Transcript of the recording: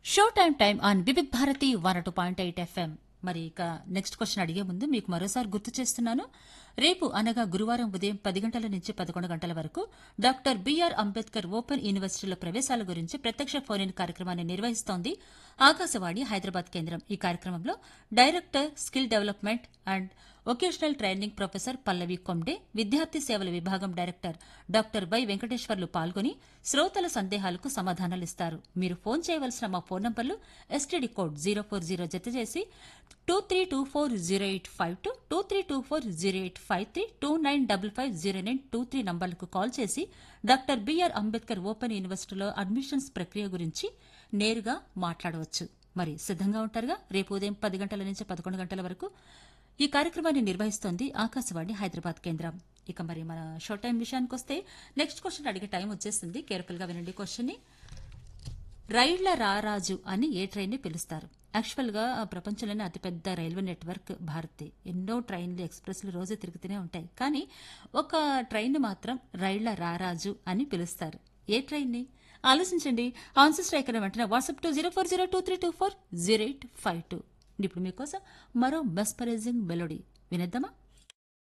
show time time on Vividh Bharati one two point eight FM మరి ఇక next question అడిగే ముందు మీకు మరోసారి గుర్తు చేస్తున్నాను రేపు అనగా గురువారం ఉదయం పది గంటల నుంచి పదకొండు గంటల వరకు డాక్టర్ బిఆర్ అంబేద్కర్ ఓపెన్ యూనివర్సిటీల ప్రవేశాల గురించి ప్రత్యక్ష ఫోన్ ఇన్ కార్యక్రమాన్ని నిర్వహిస్తోంది ఆకాశవాణి హైదరాబాద్ కేంద్రం ఈ కార్యక్రమంలో director skill development and vocational training professor Pallavi Komde విద్యార్థి సేవల విభాగం డైరెక్టర్ డాక్టర్ వై వెంకటేశ్వర్లు పాల్గొని శ్రోతల సందేహాలకు సమాధానాలిస్తారు మీరు ఫోన్ చేయవలసిన మా ఫోన్ నంబర్లు STD code zero four zero జత చేసి two three two four zero eight five two two three two four zero eight five three two nine double five zero nine two three నంబర్లకు call చేసి doctor B R Ambedkar open యూనివర్సిటీలో admissions ప్రక్రియ గురించి నేరుగా మాట్లాడవచ్చు మరి సిద్ధంగా ఉంటారుగా రేపు ఉదయం పది గంటల నుంచి పదకొండు గంటల వరకు ఈ కార్యక్రమాన్ని నిర్వహిస్తోంది ఆకాశవాణి హైదరాబాద్ కేంద్రం ఇక మరి మన షో టైం విషయానికి వస్తే నెక్స్ట్ క్వశ్చన్ అడిగే టైం వచ్చేస్తుంది కేర్ఫుల్ గా వినండి క్వశ్చన్ ని రైళ్ల రారాజు అని ఏ ట్రైన్ ని పిలుస్తారు యాక్చువల్ గా ఆ ప్రపంచంలోనే అతిపెద్ద రైల్వే నెట్వర్క్ భారతి ఎన్నో ట్రైన్లు ఎక్స్ప్రెస్లు రోజు తిరుగుతూనే ఉంటాయి కానీ ఒక ట్రైన్ మాత్రం రైళ్ల రారాజు అని పిలుస్తారు ఏ ట్రైన్ ని ఆలోచించండి ఆన్సర్స్ రైకర్ వెంటనే WhatsApp two zero four zero two three two four zero eight five two ఇప్పుడు మీకోసం మరో మెస్పరైజింగ్ మెలోడీ వినేద్దామా